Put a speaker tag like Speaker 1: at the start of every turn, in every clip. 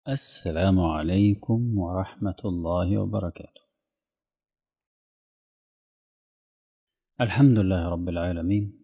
Speaker 1: السلام عليكم ورحمة الله وبركاته الحمد لله رب العالمين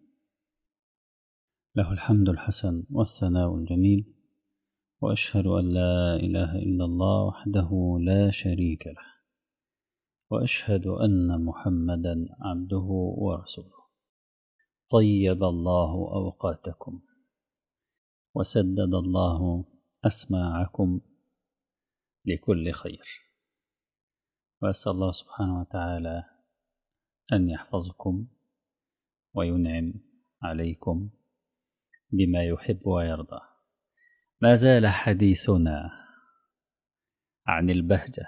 Speaker 1: له الحمد الحسن والثناء الجميل وأشهد أن لا إله إلا الله وحده لا شريك له وأشهد أن محمدا عبده ورسوله طيب الله أوقاتكم وسدد الله أسماعكم لكل خير وأسأل الله سبحانه وتعالى أن يحفظكم وينعم عليكم بما يحب ويرضى ما زال حديثنا عن البهجة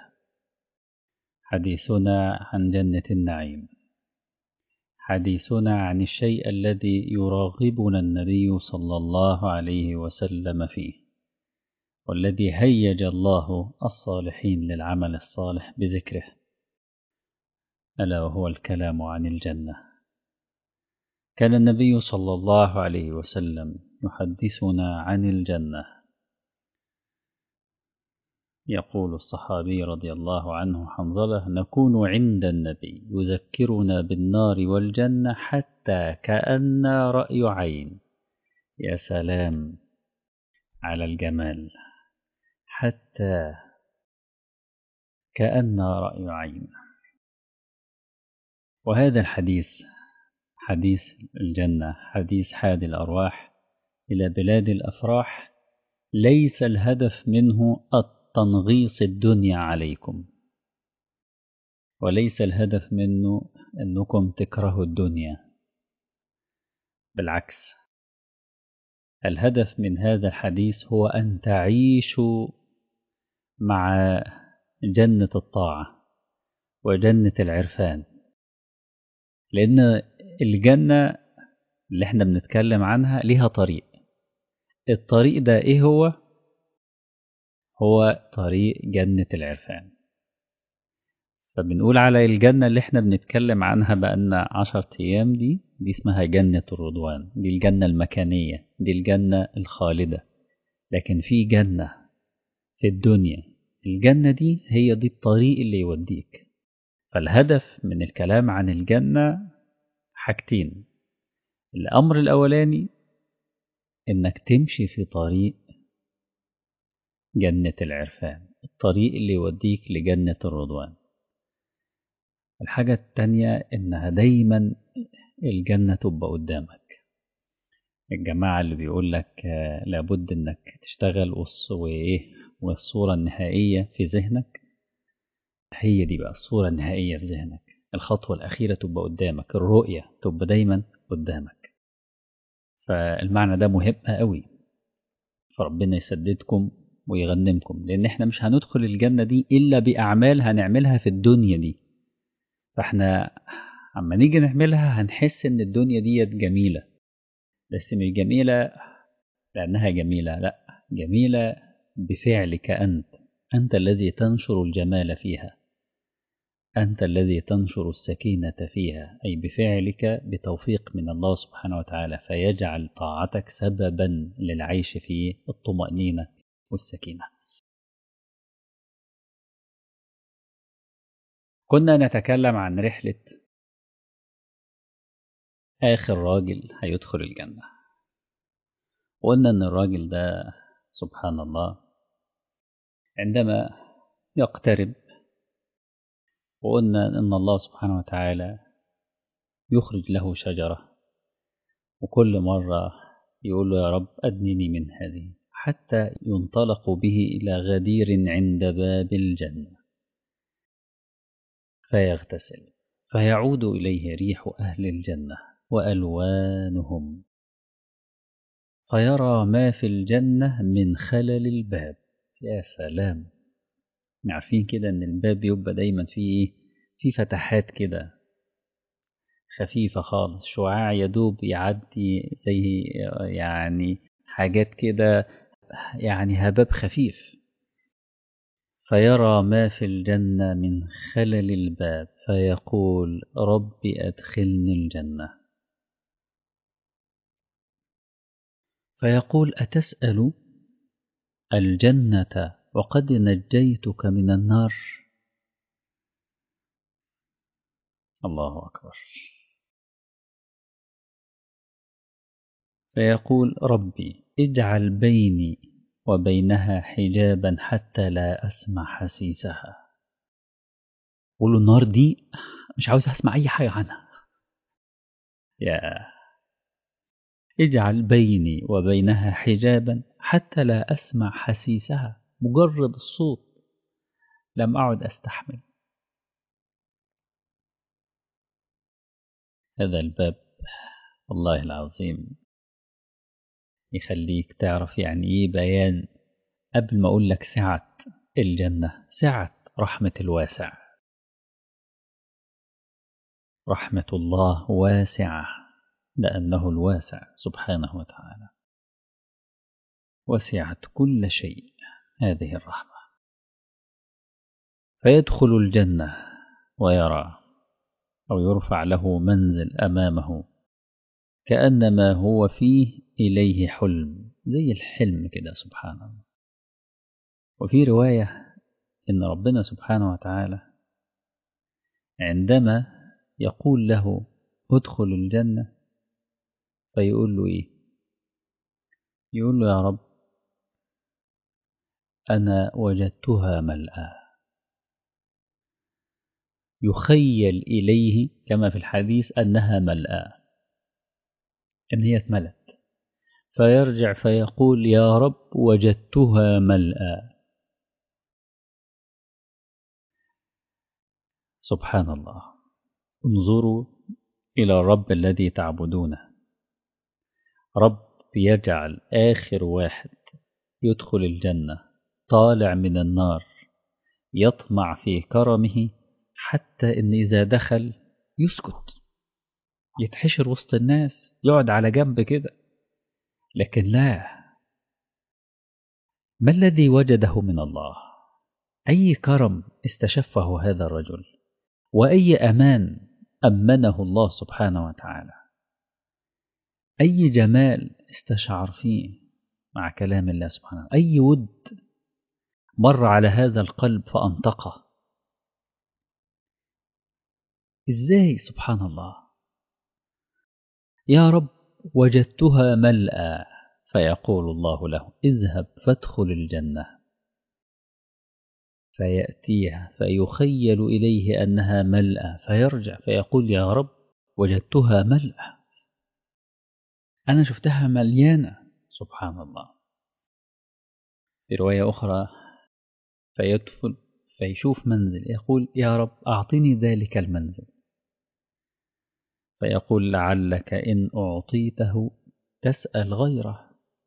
Speaker 1: حديثنا عن جنة النعيم حديثنا عن الشيء الذي يراغبنا النبي صلى الله عليه وسلم فيه والذي هيج الله الصالحين للعمل الصالح بذكره ألا وهو الكلام عن الجنة كان النبي صلى الله عليه وسلم يحدثنا عن الجنة يقول الصحابي رضي الله عنه حنظلة نكون عند النبي يذكرنا بالنار والجنة حتى كأن رأي عين يا سلام على الجمال حتى كأن رأي عين وهذا الحديث حديث الجنة حديث حاد الأرواح إلى بلاد الأفراح ليس الهدف منه التنغيص الدنيا عليكم وليس الهدف منه أنكم تكرهوا الدنيا بالعكس الهدف من هذا الحديث هو أن تعيشوا مع جنة الطاعة وجنة العرفان لأن الجنة اللي احنا بنتكلم عنها ليها طريق الطريق ده ايه هو هو طريق جنة العرفان فبنقول على الجنة اللي احنا بنتكلم عنها بقالنا عشر أيام دي دي اسمها جنة الرضوان دي الجنة المكانية دي الجنة الخالدة لكن في جنة في الدنيا الجنة دي هي دي الطريق اللي يوديك فالهدف من الكلام عن الجنة حاجتين الأمر الأولاني إنك تمشي في طريق جنة العرفان الطريق اللي يوديك لجنة الرضوان الحاجة التانية إنها دايما الجنة تبقى قدامك الجماعة اللي بيقول لك لابد إنك تشتغل وإيه والصورة النهائية في ذهنك هي دي بقى الصورة النهائية في ذهنك الخطوة الأخيرة تبقى قدامك الرؤية تبقى دايما قدامك فالمعنى ده مهم قوي فربنا يسددكم ويغنمكم لأن احنا مش هندخل الجنة دي إلا بأعمال هنعملها في الدنيا دي فاحنا اما نيجي نعملها هنحس ان الدنيا ديت جميلة بس مش جميلة لأنها جميلة لا جميلة بفعلك أنت أنت الذي تنشر الجمال فيها أنت الذي تنشر السكينة فيها أي بفعلك بتوفيق من الله سبحانه وتعالى فيجعل طاعتك سببا للعيش في الطمأنينة والسكينة كنا نتكلم عن رحلة آخر راجل هيدخل الجنة وقلنا إن الراجل ده سبحان الله عندما يقترب وقلنا إن الله سبحانه وتعالى يخرج له شجرة وكل مرة يقول له يا رب أدنني من هذه حتى ينطلق به إلى غدير عند باب الجنة فيغتسل فيعود إليه ريح أهل الجنة وألوانهم فيرى ما في الجنة من خلل الباب يا سلام عارفين كده ان الباب يبقى دايما فيه في فتحات كده خفيفة خالص شعاع يدوب يعدي زي يعني حاجات كده يعني هباب خفيف فيرى ما في الجنة من خلل الباب فيقول رب أدخلني الجنة فيقول أتسأل الجنة وقد نجيتك من النار الله أكبر فيقول ربي اجعل بيني وبينها حجابا حتى لا أسمع حسيسها قول له النار دي مش عاوز أسمع أي حاجة عنها يا اجعل بيني وبينها حجابا حتى لا أسمع حسيسها مجرد الصوت لم أعد أستحمل هذا الباب والله العظيم يخليك تعرف يعني ايه بيان قبل ما اقول لك سعة الجنة سعة رحمة الواسع رحمة الله واسعة لأنه الواسع سبحانه وتعالى وسعت كل شيء هذه الرحمة فيدخل الجنة ويرى أو يرفع له منزل أمامه كأنما هو فيه إليه حلم زي الحلم كده سبحان الله وفي رواية إن ربنا سبحانه وتعالى عندما يقول له ادخل الجنة فيقول له إيه يقول له يا رب أنا وجدتها ملأى يخيل إليه كما في الحديث أنها ملأى إن هي اتملت فيرجع فيقول يا رب وجدتها ملأى سبحان الله انظروا إلى الرب الذي تعبدونه رب يجعل آخر واحد يدخل الجنة طالع من النار يطمع في كرمه حتى إن إذا دخل يسكت يتحشر وسط الناس يقعد على جنب كده لكن لا ما الذي وجده من الله أي كرم استشفه هذا الرجل وأي أمان أمنه الله سبحانه وتعالى أي جمال استشعر فيه مع كلام الله سبحانه أي ود مر على هذا القلب فأنطقه إزاي سبحان الله يا رب وجدتها ملأى فيقول الله له اذهب فادخل الجنة فيأتيها فيخيل إليه أنها ملأى فيرجع فيقول يا رب وجدتها ملأى أنا شفتها مليانة سبحان الله في رواية أخرى فيدخل فيشوف منزل يقول يا رب أعطني ذلك المنزل فيقول لعلك إن أعطيته تسأل غيره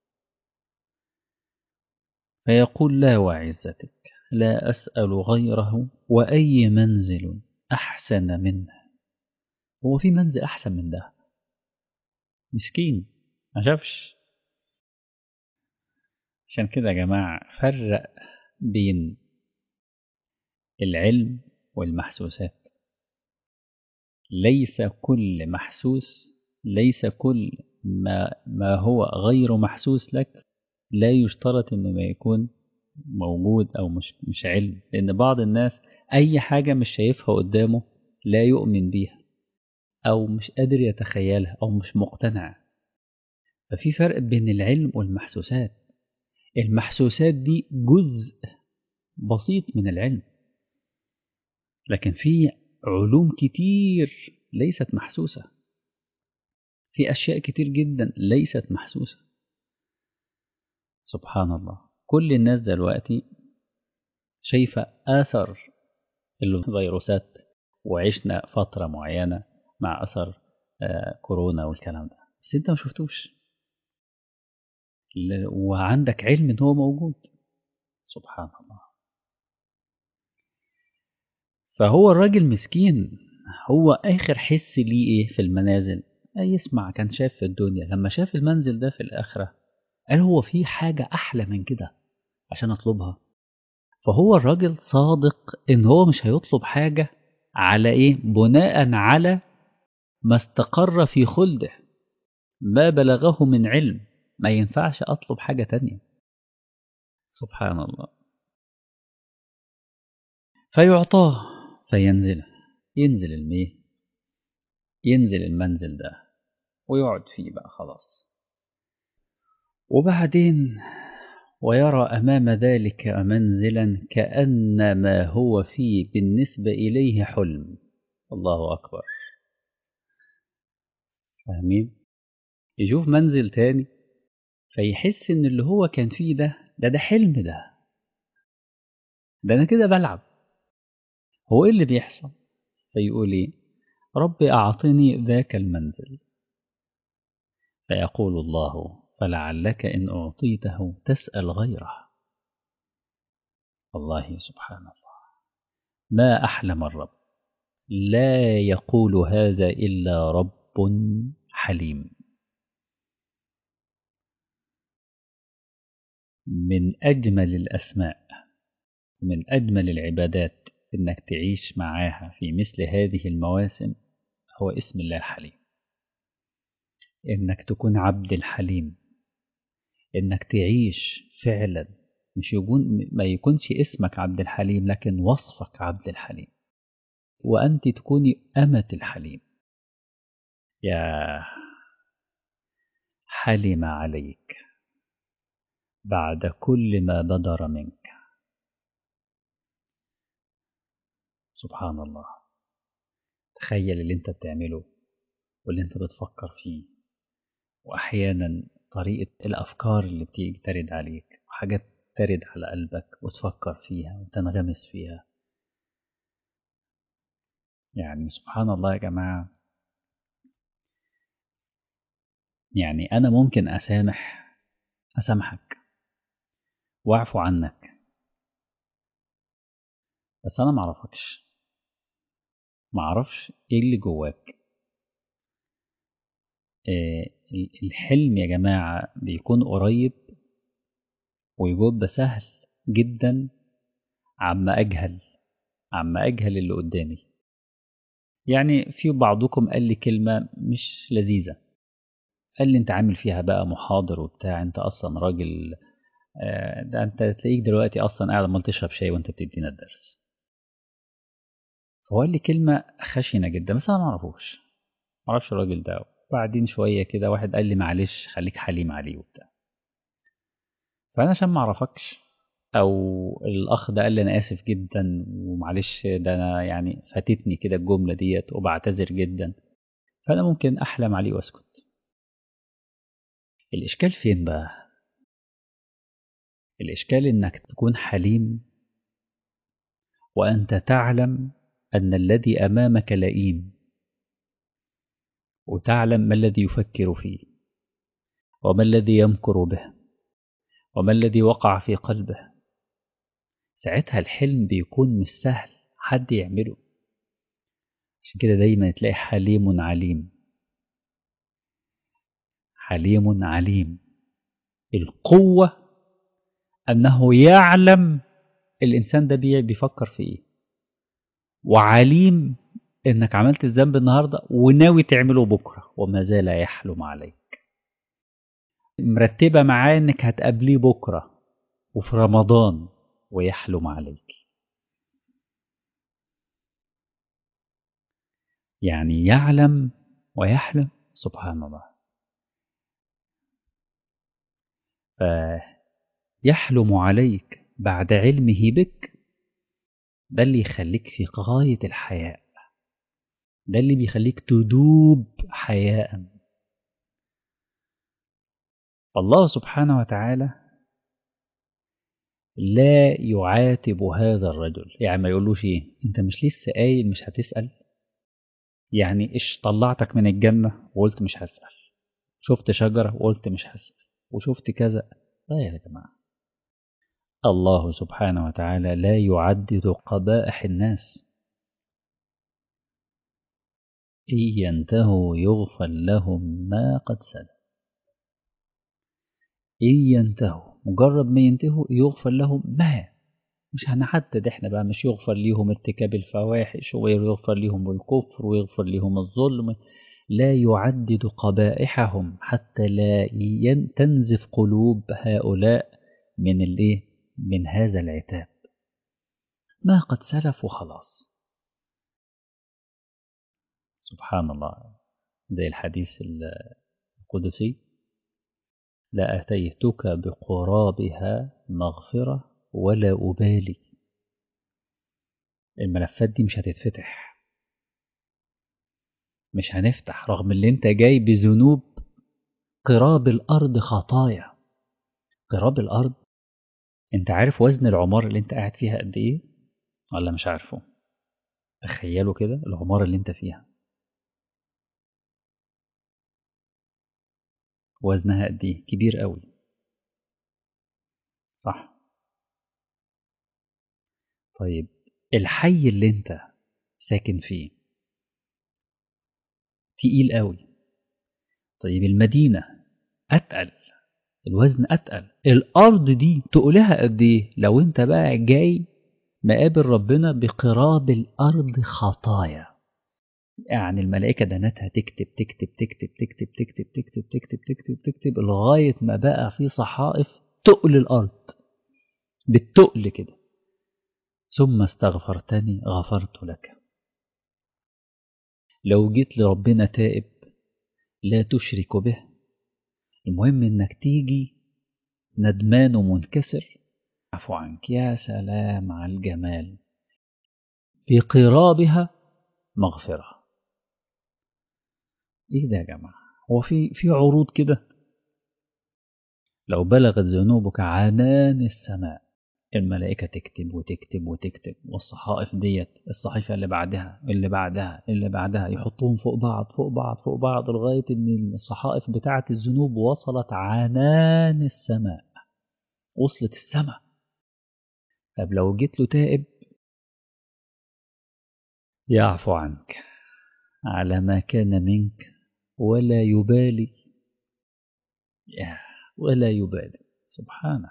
Speaker 1: فيقول لا وعزتك لا أسأل غيره وأي منزل أحسن منه هو في منزل أحسن من ده مسكين ما شافش عشان كده يا جماعة فرق بين العلم والمحسوسات ليس كل محسوس ليس كل ما, ما هو غير محسوس لك لا يشترط انه ما يكون موجود او مش مش علم لان بعض الناس اي حاجه مش شايفها قدامه لا يؤمن بيها او مش قادر يتخيلها او مش مقتنع ففي فرق بين العلم والمحسوسات المحسوسات دي جزء بسيط من العلم لكن في علوم كتير ليست محسوسة في أشياء كتير جدا ليست محسوسة سبحان الله كل الناس دلوقتي شايفة آثر الفيروسات وعشنا فترة معينة مع أثر آه كورونا والكلام ده بس أنت ما شفتوش وعندك علم إن هو موجود سبحان الله فهو الراجل مسكين هو آخر حس ليه إيه في المنازل يسمع كان شاف في الدنيا لما شاف المنزل ده في الآخرة قال هو في حاجة أحلى من كده عشان أطلبها فهو الراجل صادق إن هو مش هيطلب حاجة على إيه بناء على ما استقر في خلده ما بلغه من علم ما ينفعش أطلب حاجة تانية سبحان الله فيعطاه فينزل ينزل الميه ينزل المنزل ده ويقعد فيه بقى خلاص وبعدين ويرى أمام ذلك منزلا كأن ما هو فيه بالنسبة إليه حلم الله أكبر فاهمين يشوف منزل تاني فيحس إن اللي هو كان فيه ده ده ده حلم ده ده أنا كده بلعب هو إيه اللي بيحصل فيقول إيه ربي أعطني ذاك المنزل فيقول الله فلعلك إن أعطيته تسأل غيره والله سبحان الله ما أحلم الرب لا يقول هذا إلا رب حليم من أجمل الأسماء ومن أجمل العبادات إنك تعيش معاها في مثل هذه المواسم هو اسم الله الحليم إنك تكون عبد الحليم إنك تعيش فعلا مش يكون ما يكونش اسمك عبد الحليم لكن وصفك عبد الحليم وأنت تكوني أمة الحليم يا حلم عليك بعد كل ما بدر منك سبحان الله تخيل اللي انت بتعمله واللي انت بتفكر فيه واحيانا طريقة الافكار اللي بتيجي ترد عليك وحاجات ترد على قلبك وتفكر فيها وتنغمس فيها يعني سبحان الله يا جماعة يعني أنا ممكن أسامح أسامحك وأعفو عنك بس أنا معرفكش معرفش إيه اللي جواك إيه الحلم يا جماعة بيكون قريب ويبقى سهل جدا عما أجهل عما أجهل اللي قدامي يعني في بعضكم قال لي كلمة مش لذيذة قال لي انت عامل فيها بقى محاضر وبتاع انت اصلا راجل ده انت تلاقيك دلوقتي اصلا قاعد عمال تشرب شاي وانت بتدينا الدرس فهو قال لي كلمة خشنة جدا بس انا ما اعرفوش ما اعرفش الراجل ده وبعدين شوية كده واحد قال لي معلش خليك حليم عليه وبتاع فانا عشان ما اعرفكش او الاخ ده قال لي انا اسف جدا ومعلش ده انا يعني فاتتني كده الجملة ديت وبعتذر جدا فانا ممكن احلم عليه واسكت الإشكال فين بقى؟ الإشكال إنك تكون حليم وأنت تعلم أن الذي أمامك لئيم وتعلم ما الذي يفكر فيه وما الذي يمكر به وما الذي وقع في قلبه ساعتها الحلم بيكون مش سهل حد يعمله عشان كده دايما تلاقي حليم عليم حليم عليم القوة أنه يعلم الإنسان ده بيفكر في إيه وعليم إنك عملت الذنب النهاردة وناوي تعمله بكرة وما زال يحلم عليك مرتبة معاه إنك هتقابليه بكرة وفي رمضان ويحلم عليك يعني يعلم ويحلم سبحان الله فيحلم عليك بعد علمه بك ده اللي يخليك في غاية الحياء ده اللي بيخليك تدوب حياء الله سبحانه وتعالى لا يعاتب هذا الرجل يعني ما يقولوش ايه انت مش لسه قايل مش هتسأل يعني ايش طلعتك من الجنة وقلت مش هسأل شفت شجرة وقلت مش هسأل وشفت كذا لا يا جماعة الله سبحانه وتعالى لا يعدد قبائح الناس إن ينتهوا يغفر لهم ما قد سلف إن ينتهوا مجرد ما ينتهوا يغفر لهم ما مش هنحدد احنا بقى مش يغفر ليهم ارتكاب الفواحش ويغفر ليهم الكفر ويغفر ليهم الظلم لا يعدد قبائحهم حتى لا تنزف قلوب هؤلاء من الايه من هذا العتاب ما قد سلف وخلاص سبحان الله زي الحديث القدسي لأتيتك بقرابها مغفرة ولا أبالي الملفات دي مش هتتفتح مش هنفتح رغم اللي انت جاي بذنوب قراب الأرض خطايا قراب الأرض انت عارف وزن العمارة اللي انت قاعد فيها قد ايه ولا مش عارفه تخيلوا كده العمارة اللي انت فيها وزنها قد ايه كبير قوي صح طيب الحي اللي انت ساكن فيه تقيل قوي طيب المدينة أتقل الوزن أتقل الأرض دي تقولها قد إيه لو أنت بقى جاي مقابل ربنا بقراب الأرض خطايا يعني الملائكة دناتها تكتب تكتب تكتب تكتب تكتب تكتب تكتب تكتب تكتب لغاية ما بقى في صحائف تقل الأرض بالتقل كده ثم استغفرتني غفرت لك لو جيت لربنا تائب لا تشرك به المهم انك تيجي ندمان ومنكسر عفو عنك يا سلام على الجمال في قرابها مغفرة ايه ده يا جماعة هو في في عروض كده لو بلغت ذنوبك عنان السماء الملائكة تكتب وتكتب وتكتب والصحائف ديت الصحيفة اللي بعدها اللي بعدها اللي بعدها يحطوهم فوق بعض فوق بعض فوق بعض لغاية إن الصحائف بتاعة الذنوب وصلت عنان السماء وصلت السماء طب لو جيت له تائب يعفو عنك على ما كان منك ولا يبالي ولا يبالي سبحانه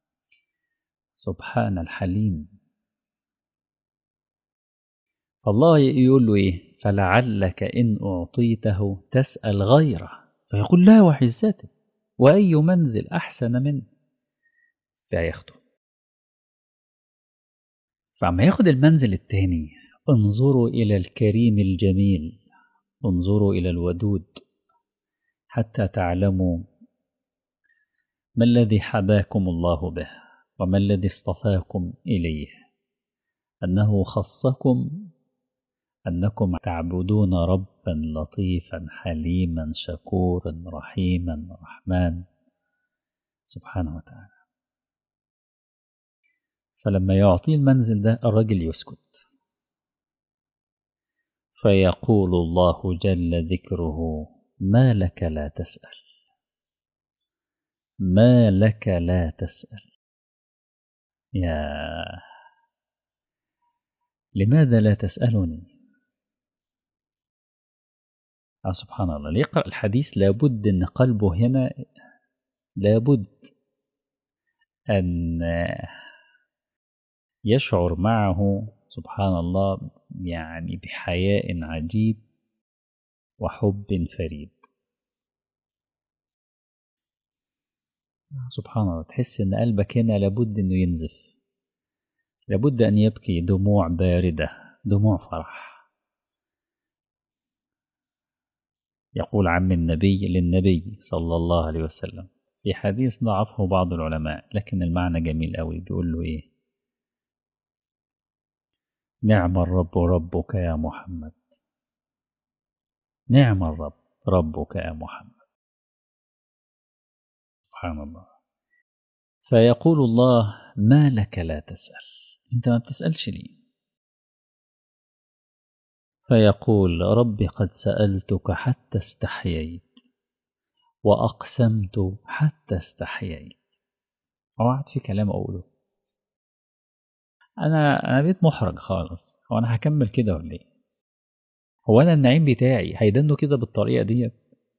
Speaker 1: سبحان الحليم فالله يقول له إيه فلعلك إن أعطيته تسأل غيره فيقول لا وحزته وأي منزل أحسن منه فياخده فعما ياخد المنزل الثاني انظروا إلى الكريم الجميل انظروا إلى الودود حتى تعلموا ما الذي حباكم الله به وما الذي اصطفاكم إليه أنه خصكم أنكم تعبدون ربا لطيفا حليما شكورا رحيما رحمن سبحانه وتعالى فلما يعطيه المنزل ده الرجل يسكت فيقول الله جل ذكره ما لك لا تسأل ما لك لا تسأل يا لماذا لا تسألني آه سبحان الله ليقرأ الحديث لابد أن قلبه هنا لابد أن يشعر معه سبحان الله يعني بحياء عجيب وحب فريد سبحان الله تحس ان قلبك هنا لابد انه ينزف لابد ان يبكي دموع بارده دموع فرح يقول عم النبي للنبي صلى الله عليه وسلم في حديث ضعفه بعض العلماء لكن المعنى جميل قوي بيقول له ايه نعم الرب ربك يا محمد نعم الرب ربك يا محمد سبحان الله فيقول الله ما لك لا تسأل انت ما بتسألش ليه فيقول رب قد سألتك حتى استحييت وأقسمت حتى استحييت وقعد في كلام أقوله أنا أنا بقيت محرج خالص هو أنا هكمل كده ولا إيه؟ هو أنا النعيم بتاعي هيدنه كده بالطريقة ديت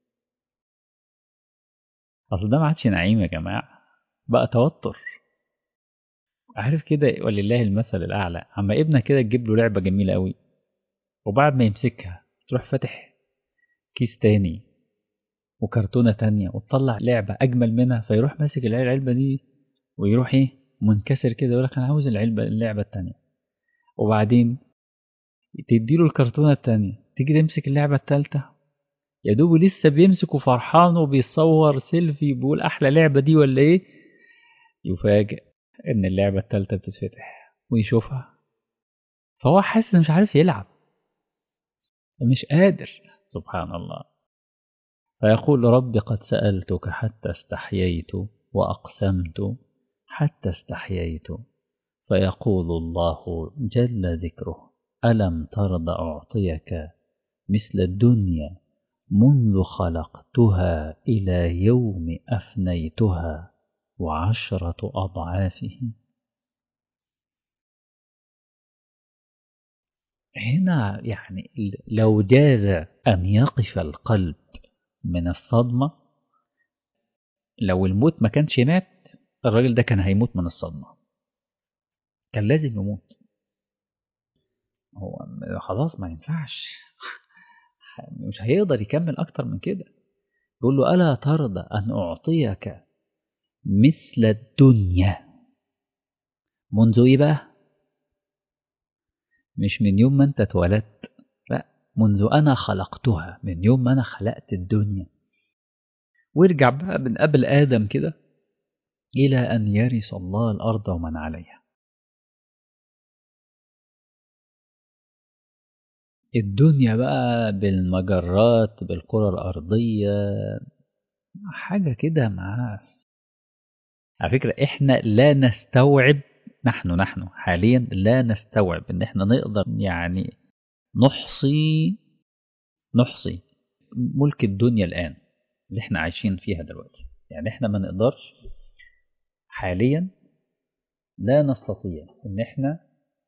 Speaker 1: أصل ده ما عادش نعيم يا جماعة بقى توتر عارف كده ولله المثل الأعلى أما ابنك كده تجيب له لعبة جميلة قوي وبعد ما يمسكها تروح فاتح كيس تاني وكرتونة تانية وتطلع لعبة أجمل منها فيروح ماسك العلبة دي ويروح إيه منكسر كده يقول لك أنا عاوز العلبة اللعبة التانية وبعدين تديله الكرتونة التانية تيجي تمسك اللعبة التالتة يا دوب لسه بيمسك وفرحان وبيصور سيلفي بيقول أحلى لعبة دي ولا إيه يفاجئ إن اللعبة التالتة بتتفتح ويشوفها فهو حاسس إنه مش عارف يلعب مش قادر سبحان الله فيقول رب قد سألتك حتى استحييت وأقسمت حتى استحييت فيقول الله جل ذكره ألم ترض أعطيك مثل الدنيا منذ خلقتها إلى يوم أفنيتها وعشرة أضعافه هنا يعني لو جاز أن يقف القلب من الصدمة لو الموت ما كانش مات الراجل ده كان هيموت من الصدمة كان لازم يموت هو خلاص ما ينفعش مش هيقدر يكمل أكتر من كده يقول له ألا ترضى أن أعطيك مثل الدنيا منذ إيه بقى مش من يوم ما أنت اتولدت لا منذ أنا خلقتها من يوم ما أنا خلقت الدنيا وارجع بقى من قبل آدم كده إلى أن يرث الله الأرض ومن عليها الدنيا بقى بالمجرات بالكرة الأرضية حاجة كده معاه على فكرة إحنا لا نستوعب نحن نحن حاليا لا نستوعب إن إحنا نقدر يعني نحصي نحصي ملك الدنيا الآن اللي إحنا عايشين فيها دلوقتي يعني إحنا ما نقدرش حاليا لا نستطيع إن إحنا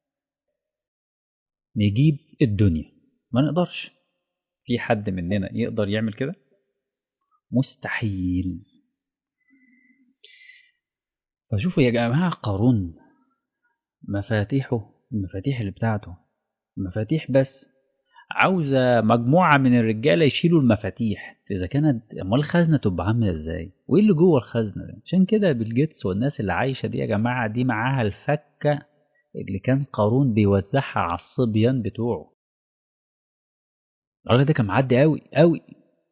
Speaker 1: نجيب الدنيا ما نقدرش في حد مننا يقدر يعمل كده مستحيل فشوفوا يا جماعة قارون مفاتيحه المفاتيح اللي بتاعته مفاتيح بس عاوزة مجموعة من الرجالة يشيلوا المفاتيح إذا كانت أمال الخزنة تبقى عاملة إزاي؟ وإيه اللي جوه الخزنة ده؟ عشان كده بيل جيتس والناس اللي عايشة دي يا جماعة دي معاها الفكة اللي كان قارون بيوزعها على الصبيان بتوعه الراجل ده كان معدي قوي قوي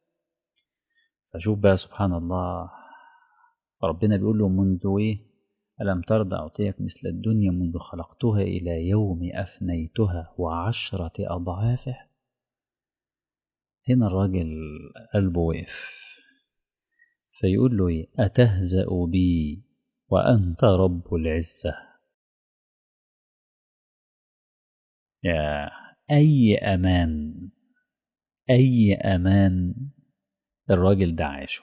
Speaker 1: فشوف بقى سبحان الله ربنا بيقول له منذ ايه ألم ترضى أعطيك مثل الدنيا منذ خلقتها إلى يوم أفنيتها وعشرة أضعافه هنا الراجل قلبه وقف فيقول له إيه أتهزأ بي وأنت رب العزة يا أي أمان أي أمان الراجل ده عاشه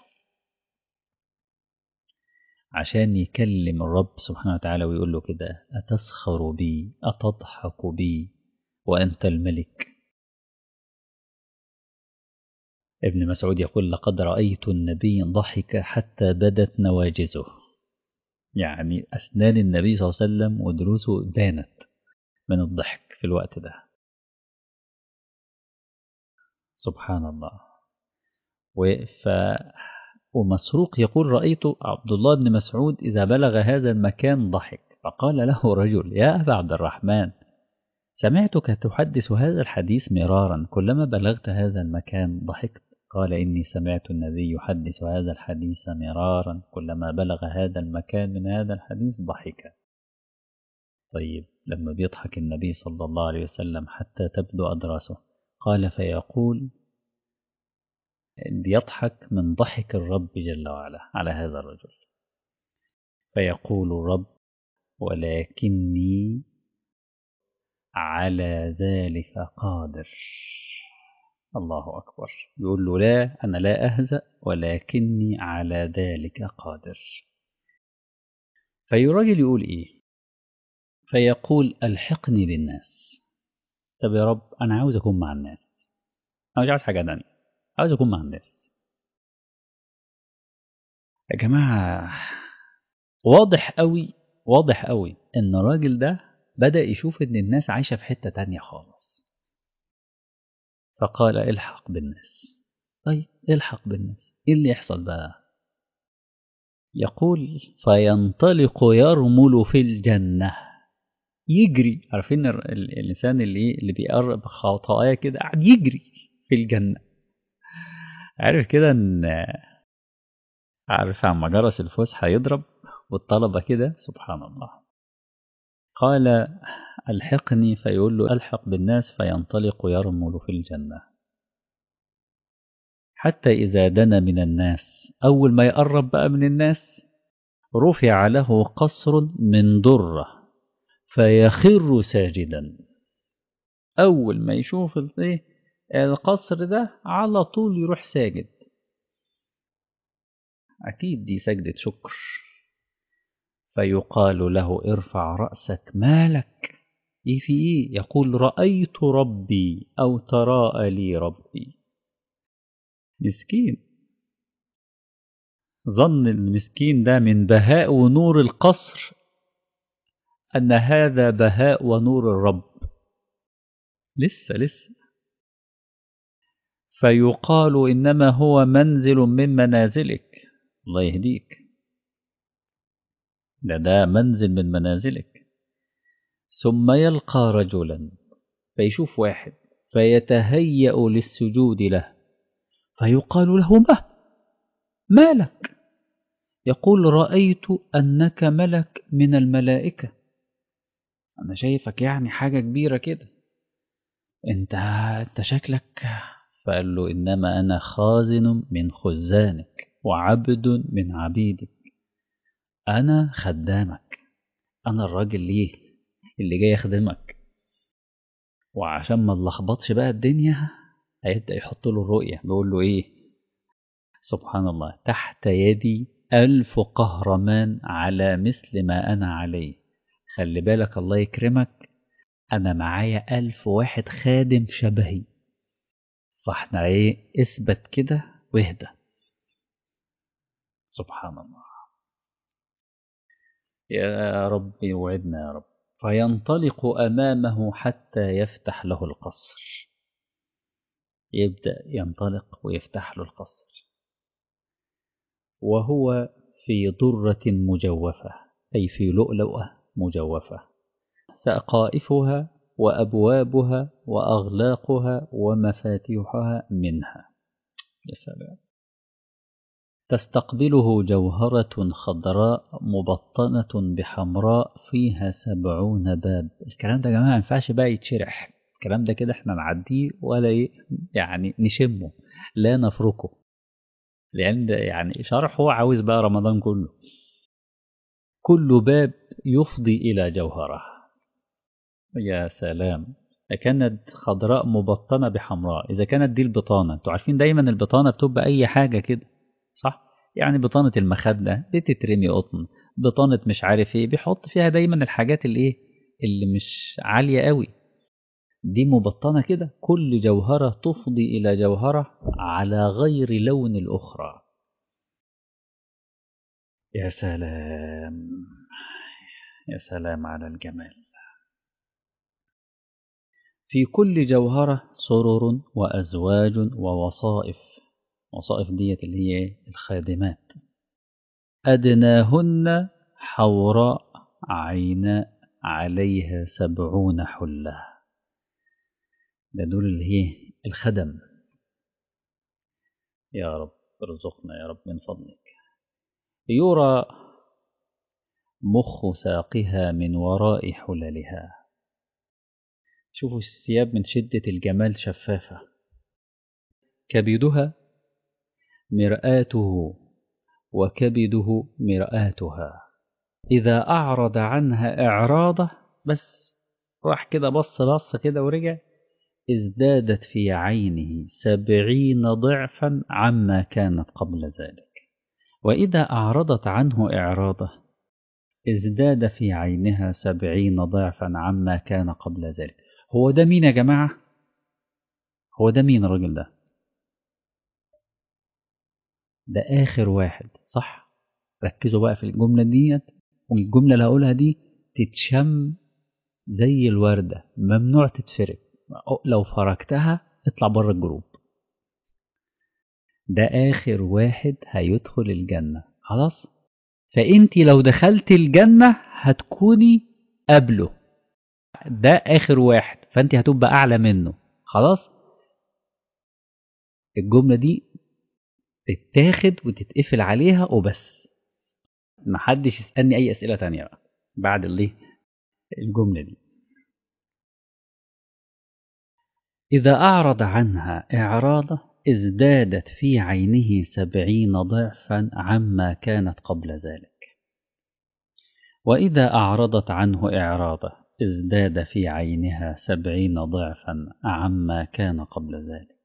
Speaker 1: عشان يكلم الرب سبحانه وتعالى ويقول له كده أتسخر بي أتضحك بي وأنت الملك ابن مسعود يقول لقد رأيت النبي ضحك حتى بدت نواجزه يعني أسنان النبي صلى الله عليه وسلم ودروسه بانت من الضحك في الوقت ده سبحان الله ف ومسروق يقول رأيت عبد الله بن مسعود إذا بلغ هذا المكان ضحك فقال له رجل يا أبا عبد الرحمن سمعتك تحدث هذا الحديث مرارا كلما بلغت هذا المكان ضحكت قال إني سمعت النبي يحدث هذا الحديث مرارا كلما بلغ هذا المكان من هذا الحديث ضحك طيب لما بيضحك النبي صلى الله عليه وسلم حتى تبدو أدراسه قال فيقول بيضحك من ضحك الرب جل وعلا على هذا الرجل فيقول الرب ولكني على ذلك قادر الله أكبر يقول له لا أنا لا أهزأ ولكني على ذلك قادر فالراجل يقول إيه فيقول ألحقني بالناس طب يا رب أنا عاوز أكون مع الناس أنا مش عاوز حاجة تانية عاوز أكون مع الناس يا جماعة واضح قوي واضح قوي إن الراجل ده بدأ يشوف إن الناس عايشة في حتة تانية خالص فقال الحق بالناس طيب الحق بالناس إيه اللي يحصل بقى يقول فينطلق يرمل في الجنة يجري عارفين ال- ال- الإنسان اللي إيه؟ اللي بيقرب خطايا كده قاعد يجري في الجنة عارف كده إن عارف عما جرس الفسحة يضرب والطلبة كده سبحان الله قال ألحقني فيقول له ألحق بالناس فينطلق يرمل في الجنة حتى إذا دنا من الناس أول ما يقرب بقى من الناس رفع له قصر من درة فيخر ساجدا أول ما يشوف الإيه القصر ده على طول يروح ساجد أكيد دي سجدة شكر فيقال له ارفع رأسك مالك إيه في إيه يقول رأيت ربي أو تراءى لي ربي مسكين ظن المسكين ده من بهاء ونور القصر أن هذا بهاء ونور الرب لسه لسه فيقال إنما هو منزل من منازلك الله يهديك ده ده منزل من منازلك ثم يلقى رجلا فيشوف واحد فيتهيأ للسجود له فيقال له ما مالك يقول رأيت أنك ملك من الملائكة أنا شايفك يعني حاجة كبيرة كده أنت أنت شكلك فقال له إنما أنا خازن من خزانك وعبد من عبيدك أنا خدامك أنا الراجل ليه اللي جاي يخدمك وعشان ما نلخبطش بقى الدنيا هيبدأ يحط له الرؤية بيقول له إيه سبحان الله تحت يدي ألف قهرمان على مثل ما أنا عليه خلي بالك الله يكرمك أنا معايا ألف واحد خادم شبهي فاحنا إيه اثبت كده واهدى سبحان الله يا رب يوعدنا يا رب فينطلق أمامه حتى يفتح له القصر يبدأ ينطلق ويفتح له القصر وهو في درة مجوفة أي في لؤلؤة مجوفة سقائفها وأبوابها وأغلاقها ومفاتيحها منها يا سلام تستقبله جوهرة خضراء مبطنة بحمراء فيها سبعون باب الكلام ده يا جماعة ما ينفعش بقى يتشرح الكلام ده كده احنا نعديه ولا ي- يعني نشمه لا نفركه لأن ده يعني شرح هو عاوز بقى رمضان كله كل باب يفضي إلى جوهرة يا سلام كانت خضراء مبطنة بحمراء إذا كانت دي البطانة انتوا عارفين دايما البطانة بتبقى أي حاجة كده صح يعني بطانة المخدة بتترمي قطن بطانة مش عارف ايه بيحط فيها دايما الحاجات اللي ايه اللي مش عالية قوي دي مبطنة كده كل جوهرة تفضي إلى جوهرة على غير لون الأخرى يا سلام يا سلام على الجمال في كل جوهرة سرر وأزواج ووصائف وصائف ديت اللي هي الخادمات أدناهن حوراء عيناء عليها سبعون حلة ده دول اللي هي الخدم يا رب ارزقنا يا رب من فضلك يرى مخ ساقها من وراء حللها شوفوا الثياب من شدة الجمال شفافة كبدها مرآته وكبده مرآتها إذا أعرض عنها إعراضة بس راح كده بص بص كده ورجع ازدادت في عينه سبعين ضعفا عما كانت قبل ذلك وإذا أعرضت عنه إعراضة ازداد في عينها سبعين ضعفا عما كان قبل ذلك هو ده مين يا جماعة هو ده مين الراجل ده ده آخر واحد صح ركزوا بقى في الجملة ديت والجملة اللي هقولها دي تتشم زي الوردة ممنوع تتفرق لو فركتها اطلع بره الجروب ده آخر واحد هيدخل الجنة خلاص فأنت لو دخلت الجنة هتكوني قبله ده آخر واحد فأنت هتبقى أعلى منه خلاص الجملة دي تتاخد وتتقفل عليها وبس محدش يسألني أي أسئلة تانية بقى بعد اللي الجملة دي إذا أعرض عنها إعراضة ازدادت في عينه سبعين ضعفا عما كانت قبل ذلك وإذا أعرضت عنه إعراضة ازداد في عينها سبعين ضعفا عما كان قبل ذلك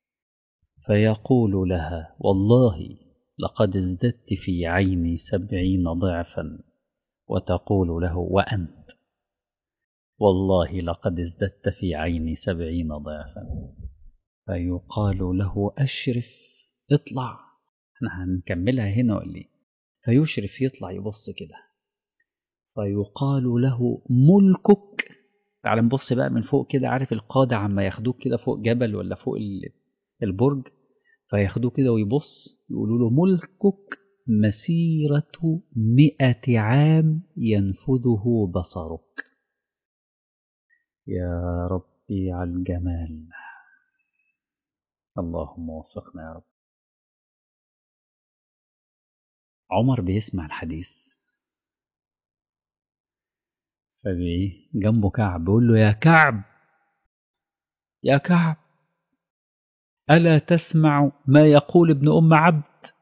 Speaker 1: فيقول لها والله لقد ازددت في عيني سبعين ضعفا وتقول له وأنت والله لقد ازددت في عيني سبعين ضعفا فيقال له أشرف اطلع احنا هنكملها هنا ولا ايه فيشرف يطلع يبص كده فيقال له ملكك تعال نبص بقى من فوق كده عارف القادة عما ياخدوك كده فوق جبل ولا فوق البرج فياخدوه كده ويبص يقولوا له ملكك مسيرة مئة عام ينفذه بصرك يا ربي على الجمال اللهم وفقنا يا رب عمر بيسمع الحديث فبي جنبه كعب بيقول له يا كعب يا كعب ألا تسمع ما يقول ابن أم عبد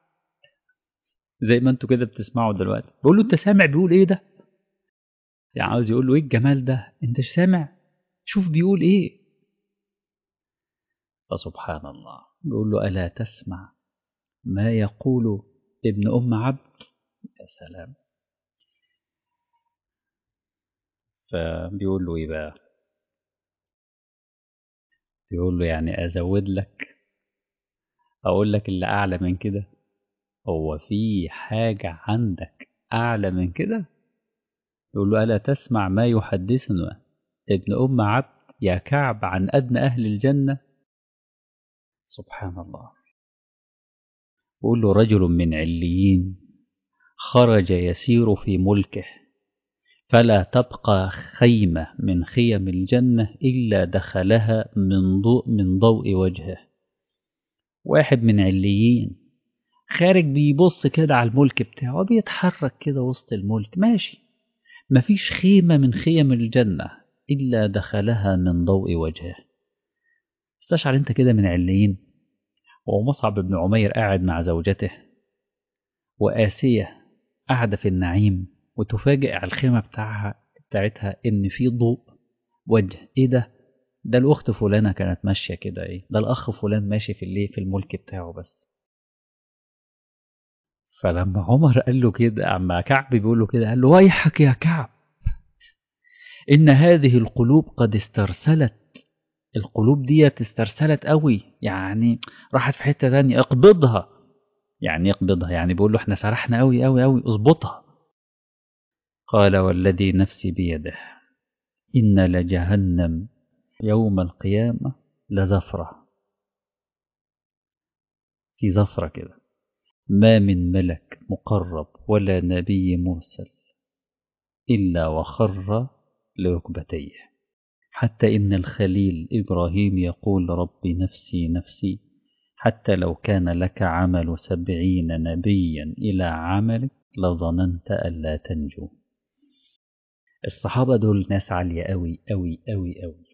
Speaker 1: زي ما انتوا كده بتسمعوا دلوقتي بقول له انت سامع بيقول ايه ده يعني عاوز يقول له ايه الجمال ده انت سامع شوف بيقول ايه فسبحان الله بيقول له ألا تسمع ما يقول ابن أم عبد يا سلام فبيقول له ايه بقى بيقول له يعني ازود لك اقول لك اللي اعلى من كده هو في حاجة عندك اعلى من كده يقول له الا تسمع ما يحدثنا ابن ام عبد يا كعب عن ادنى اهل الجنة سبحان الله يقول له رجل من عليين خرج يسير في ملكه فلا تبقى خيمة من خيم الجنة إلا دخلها من ضوء من ضوء وجهه واحد من عليين خارج بيبص كده على الملك بتاعه بيتحرك كده وسط الملك ماشي مفيش خيمة من خيم الجنة إلا دخلها من ضوء وجهه استشعر انت كده من عليين ومصعب بن عمير قاعد مع زوجته وآسية قاعدة في النعيم وتفاجئ على الخيمة بتاعها بتاعتها إن في ضوء وجه إيه ده؟ ده الأخت فلانة كانت ماشية كده إيه؟ ده الأخ فلان ماشي في الليل في الملك بتاعه بس فلما عمر قال له كده أما كعب بيقول له كده قال له ويحك يا كعب إن هذه القلوب قد استرسلت القلوب دي استرسلت قوي يعني راحت في حتة تانية اقبضها يعني اقبضها يعني بيقول له احنا سرحنا قوي قوي قوي اظبطها قال والذي نفسي بيده إن لجهنم يوم القيامة لزفرة في زفرة كده ما من ملك مقرب ولا نبي مرسل إلا وخر لركبتيه حتى إن الخليل إبراهيم يقول رب نفسي نفسي حتى لو كان لك عمل سبعين نبيا إلى عملك لظننت ألا تنجو الصحابة دول ناس عالية أوي أوي أوي أوي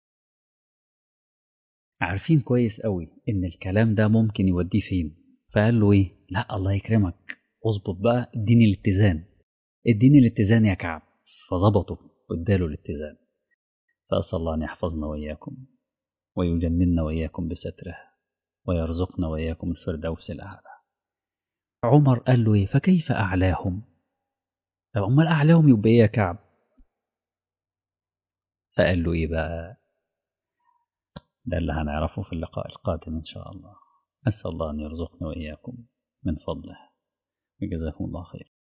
Speaker 1: عارفين كويس أوي إن الكلام ده ممكن يوديه فين فقال له إيه لا الله يكرمك اظبط بقى اديني الاتزان اديني الاتزان يا كعب فظبطه واداله الاتزان فأسأل الله أن يحفظنا وإياكم ويجملنا وإياكم بستره ويرزقنا وإياكم الفردوس الأعلى عمر قال له إيه فكيف أعلاهم طب أمال أعلاهم يبقى إيه يا كعب فقال له إيه بقى ده اللي هنعرفه في اللقاء القادم إن شاء الله أسأل الله أن يرزقنا وإياكم من فضله وجزاكم الله خير